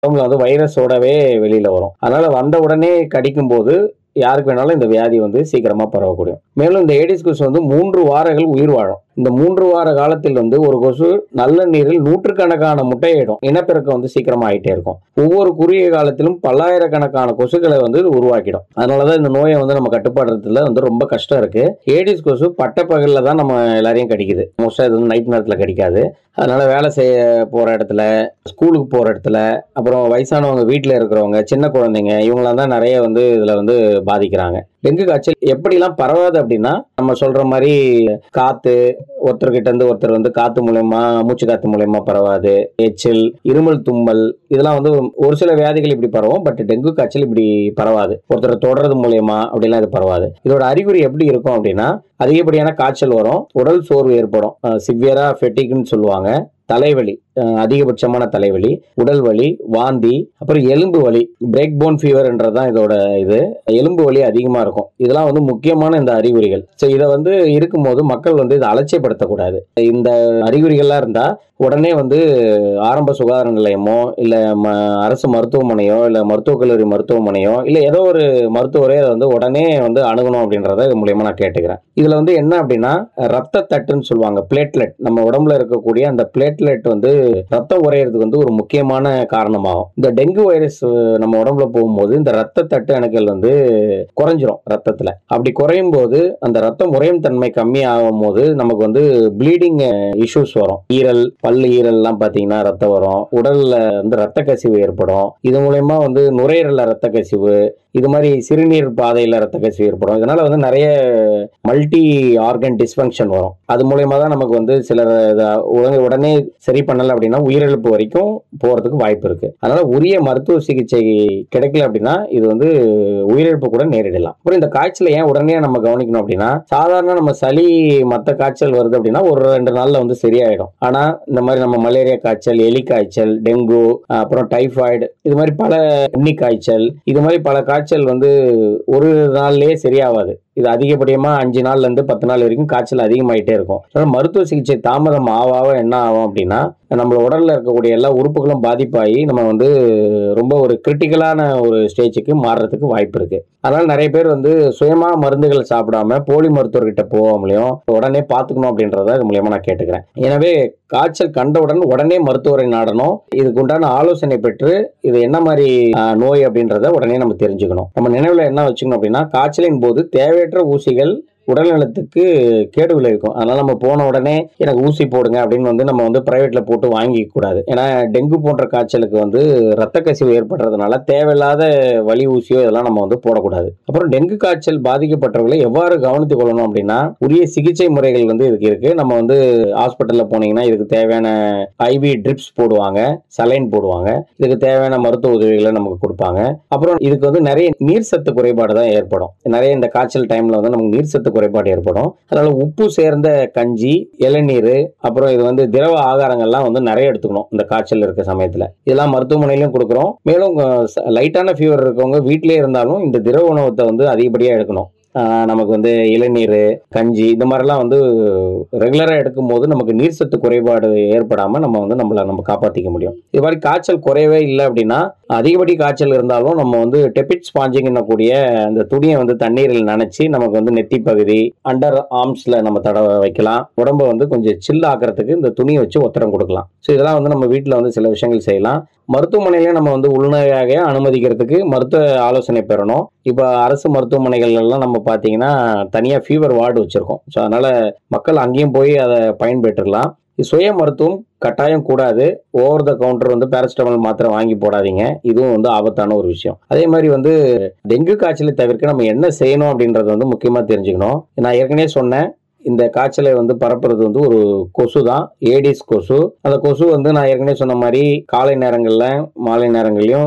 உடம்புல வந்து வைரஸோடவே வெளியில வரும் அதனால வந்த உடனே கடிக்கும் போது யாருக்கு வேணாலும் இந்த வியாதி வந்து சீக்கிரமா பரவக்கூடும் மேலும் இந்த ஏடிஸ் கொசு வந்து மூன்று வாரங்கள் உயிர் வாழும் இந்த மூன்று வார காலத்தில் வந்து ஒரு கொசு நல்ல நீரில் நூற்றுக்கணக்கான முட்டையிடும் இனப்பெருக்கம் வந்து சீக்கிரமா ஆயிட்டே இருக்கும் ஒவ்வொரு குறுகிய காலத்திலும் பல்லாயிரக்கணக்கான கொசுக்களை வந்து இது உருவாக்கிடும் அதனாலதான் இந்த நோயை வந்து நம்ம கட்டுப்பாடுறதுல வந்து ரொம்ப கஷ்டம் இருக்கு ஏடிஸ் கொசு பட்ட பகல்ல தான் நம்ம எல்லாரையும் கடிக்குது மோஸ்டா இது வந்து நைட் நேரத்துல கடிக்காது அதனால வேலை செய்ய போற இடத்துல ஸ்கூலுக்கு போற இடத்துல அப்புறம் வயசானவங்க வீட்டில் இருக்கிறவங்க சின்ன குழந்தைங்க இவங்களாம் தான் நிறைய வந்து இதுல வந்து பாதிக்கிறாங்க டெங்கு காய்ச்சல் எப்படிலாம் பரவாது அப்படின்னா நம்ம சொல்ற மாதிரி காத்து ஒருத்தர்கிட்ட இருந்து ஒருத்தர் வந்து காத்து மூலயமா மூச்சு காத்து மூலயமா பரவாது எச்சில் இருமல் தும்மல் இதெல்லாம் வந்து ஒரு சில வியாதிகள் இப்படி பரவும் பட் டெங்கு காய்ச்சல் இப்படி பரவாது ஒருத்தர் தொடர்றது மூலயமா அப்படிலாம் இது பரவாது இதோட அறிகுறி எப்படி இருக்கும் அப்படின்னா அதிகப்படியான காய்ச்சல் வரும் உடல் சோர்வு ஏற்படும் சிவியரா ஃபெட்டிக்னு சொல்லுவாங்க தலைவலி அஹ் அதிகபட்சமான தலைவலி உடல் வலி வாந்தி அப்புறம் எலும்பு வலி பிரேக் போன் ஃபீவர்ன்றதான் இதோட இது எலும்பு வலி அதிகமா இருக்கும் இதெல்லாம் வந்து முக்கியமான இந்த அறிகுறிகள் ஸோ இதை வந்து இருக்கும்போது மக்கள் வந்து இதை அலட்சியப்படுத்தக்கூடாது இந்த அறிகுறிகள்லாம் இருந்தா உடனே வந்து ஆரம்ப சுகாதார நிலையமோ இல்ல ம- அரசு மருத்துவமனையோ இல்ல மருத்துவக் கல்லூரி மருத்துவமனையோ இல்ல ஏதோ ஒரு மருத்துவரே அதை வந்து உடனே வந்து அணுகணும் அப்படின்றத இது மூலியமா நான் கேட்டுக்கிறேன் இதுல வந்து என்ன அப்படின்னா ரத்த தட்டுன்னு சொல்லுவாங்க பிளேட்லெட் நம்ம உடம்புல இருக்கக்கூடிய அந்த பிளேட்லெட் வந்து ரத்தம் உறையிறதுக்கு வந்து ஒரு முக்கியமான காரணமாகும் இந்த டெங்கு வைரஸ் நம்ம உடம்புல போகும்போது இந்த ரத்த தட்டு அணுக்கள் வந்து குறைஞ்சிரும் ரத்தத்துல அப்படி குறையும் போது அந்த ரத்தம் உறையும் தன்மை கம்மி ஆகும் போது நமக்கு வந்து ப்ளீடிங் இஷ்யூஸ் வரும் ஈரல் பல்லு ஈரல் எல்லாம் பாத்தீங்கன்னா ரத்தம் வரும் உடல்ல வந்து ரத்த கசிவு ஏற்படும் இது மூலயமா வந்து நுரையீரல்ல ரத்த கசிவு இது மாதிரி சிறுநீர் பாதையில ரத்த கசிவு ஏற்படும் இதனால வந்து நிறைய மல்டி ஆர்கன் டிஸ்ஃபங்க்ஷன் வரும் அது மூலயமா தான் நமக்கு வந்து சில உடனே உடனே சரி பண்ணல அப்படின்னா உயிரிழப்பு வரைக்கும் போறதுக்கு வாய்ப்பு இருக்கு அதனால உரிய மருத்துவ சிகிச்சை கிடைக்கல அப்படின்னா இது வந்து உயிரிழப்பு கூட நேரிடலாம் அப்புறம் இந்த காய்ச்சலை ஏன் உடனே நம்ம கவனிக்கணும் அப்படின்னா சாதாரண நம்ம சளி மத்த காய்ச்சல் வருது அப்படின்னா ஒரு ரெண்டு நாள்ல வந்து சரியாயிடும் ஆனா இந்த மாதிரி நம்ம மலேரியா காய்ச்சல் எலி காய்ச்சல் டெங்கு அப்புறம் டைஃபாய்டு இது மாதிரி பல உண்ணி காய்ச்சல் இது மாதிரி பல காய்ச்சல் வந்து ஒரு நாள்லயே சரியாகாது இது அதிகப்படியமா அஞ்சு நாள்ல இருந்து பத்து நாள் வரைக்கும் காய்ச்சல் அதிகமாயிட்டே இருக்கும் அதனால மருத்துவ சிகிச்சை தாமதம் ஆக ஆக என்ன ஆகும் அப்படின்னா நம்ம உடல்ல இருக்கக்கூடிய எல்லா உறுப்புகளும் பாதிப்பாகி நம்ம வந்து ரொம்ப ஒரு கிரிட்டிக்கலான ஒரு ஸ்டேஜுக்கு மாறுறதுக்கு வாய்ப்பு இருக்கு அதனால நிறைய பேர் வந்து சுயமா மருந்துகள் சாப்பிடாம போலி மருத்துவர்கிட்ட போகாமலையும் உடனே பார்த்துக்கணும் அப்படின்றத இது மூலியமா நான் கேட்டுக்கிறேன் எனவே காய்ச்சல் கண்டவுடன் உடனே மருத்துவரை நாடணும் இதுக்கு உண்டான ஆலோசனை பெற்று இது என்ன மாதிரி ஆஹ், நோய் அப்படின்றத உடனே நம்ம தெரிஞ்சுக்கணும் நம்ம நினைவுல என்ன வச்சுக்கணும் அப்படின்னா காய்ச்சலின் போது தேவையற்ற ஊசிகள் உடல் நலத்துக்கு கேடு விளைவிக்கும் அதனால நம்ம போன உடனே எனக்கு ஊசி போடுங்க அப்படின்னு வந்து நம்ம வந்து பிரைவேட்ல போட்டு வாங்கிக்க கூடாது ஏன்னா டெங்கு போன்ற காய்ச்சலுக்கு வந்து ரத்த கசிவு ஏற்படுறதுனால தேவையில்லாத வலி ஊசியோ இதெல்லாம் நம்ம வந்து போடக்கூடாது அப்புறம் டெங்கு காய்ச்சல் பாதிக்கப்பட்டவர்களை எவ்வாறு கவனித்துக் கொள்ளணும் அப்படின்னா உரிய சிகிச்சை முறைகள் வந்து இதுக்கு இருக்கு நம்ம வந்து ஹாஸ்பிட்டல்ல போனீங்கன்னா இதுக்கு தேவையான ஐவி ட்ரிப்ஸ் போடுவாங்க சலைன் போடுவாங்க இதுக்கு தேவையான மருத்துவ உதவிகளை நமக்கு கொடுப்பாங்க அப்புறம் இதுக்கு வந்து நிறைய நீர் சத்து குறைபாடு தான் ஏற்படும் நிறைய இந்த காய்ச்சல் டைம்ல வந்து நமக்கு நீர் சத்து குறைபாடு ஏற்படும் அதனால உப்பு சேர்ந்த கஞ்சி இளநீர் அப்புறம் இது வந்து திரவ ஆகாரங்கள்லாம் வந்து நிறைய எடுத்துக்கணும் இந்த காய்ச்சல் இருக்க சமயத்துல இதெல்லாம் மருத்துவமனையிலும் கொடுக்குறோம் மேலும் லைட்டான ஃபீவர் இருக்கவங்க வீட்டிலேயே இருந்தாலும் இந்த திரவ உணவத்தை வந்து அதிகப்படியா எடுக்கணும் ஆஹ் நமக்கு வந்து இளநீர் கஞ்சி இந்த மாதிரிலாம் வந்து ரெகுலராக எடுக்கும்போது நமக்கு நீர் சத்து குறைபாடு ஏற்படாமல் நம்ம வந்து நம்மளை நம்ம காப்பாற்றிக்க முடியும் இது மாதிரி காய்ச்சல் குறையவே இல்லை அப்படின்னா அதிகப்படி காய்ச்சல் இருந்தாலும் நம்ம வந்து டெபிட் ஸ்பாஞ்சிங் என்னக்கூடிய அந்த துணியை வந்து தண்ணீரில் நனைச்சி நமக்கு வந்து நெத்தி பகுதி அண்டர் ஆர்ம்ஸ்ல நம்ம தடவை வைக்கலாம் உடம்ப வந்து கொஞ்சம் சில் ஆக்கிறதுக்கு இந்த துணியை வச்சு ஒத்தரம் கொடுக்கலாம் ஸோ இதெல்லாம் வந்து நம்ம வீட்டில் வந்து சில விஷயங்கள் செய்யலாம் மருத்துவமனையில நம்ம வந்து உள்நோயாக அனுமதிக்கிறதுக்கு மருத்துவ ஆலோசனை பெறணும் இப்போ அரசு மருத்துவமனைகள் எல்லாம் நம்ம பார்த்தீங்கன்னா தனியாக ஃபீவர் வார்டு வச்சிருக்கோம் ஸோ அதனால மக்கள் அங்கேயும் போய் அதை பயன்பெற்றுக்கலாம் சுய மருத்துவம் கட்டாயம் கூடாது ஓவர் த கவுண்டர் வந்து பேரசிட்டமால் மாத்திரை வாங்கி போடாதீங்க இதுவும் வந்து ஆபத்தான ஒரு விஷயம் அதே மாதிரி வந்து டெங்கு காய்ச்சலை தவிர்க்க நம்ம என்ன செய்யணும் அப்படின்றத வந்து முக்கியமாக தெரிஞ்சுக்கணும் நான் ஏற்கனவே சொன்னேன் இந்த காய்ச்சலை வந்து பரப்புறது வந்து ஒரு கொசு தான் ஏடிஸ் கொசு அந்த கொசு வந்து நான் ஏற்கனவே சொன்ன மாதிரி காலை நேரங்களில் மாலை நேரங்கள்லையும்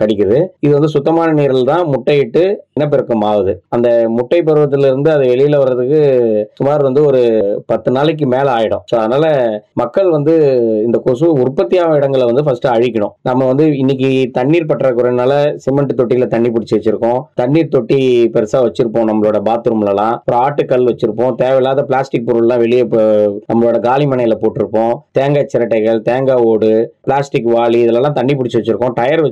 கடிக்குது இது வந்து சுத்தமான நீரில் தான் முட்டையிட்டு இனப்பெருக்கம் ஆகுது அந்த முட்டை பருவத்திலிருந்து அது வெளியில வர்றதுக்கு சுமார் வந்து ஒரு பத்து நாளைக்கு மேல ஆயிடும் ஸோ அதனால மக்கள் வந்து இந்த கொசு உற்பத்தியாகும் இடங்களை வந்து ஃபர்ஸ்ட் அழிக்கணும் நம்ம வந்து இன்னைக்கு தண்ணீர் பற்றாக்குறைனால சிமெண்ட் தொட்டியில தண்ணி பிடிச்சி வச்சிருக்கோம் தண்ணீர் தொட்டி பெருசா வச்சிருப்போம் நம்மளோட பாத்ரூம்லலாம் அப்புறம் ஆட்டுக்கல் வச்சிருப்போம் தேவையில்லாத பிளாஸ்டிக் பொருள்லாம் வெளியே இப்போ நம்மளோட காலி மனையில போட்டிருப்போம் தேங்காய் சிரட்டைகள் தேங்காய் ஓடு பிளாஸ்டிக் வாளி இதெல்லாம் தண்ணி பிடிச்சி வச்சிருக்கோம் டயர்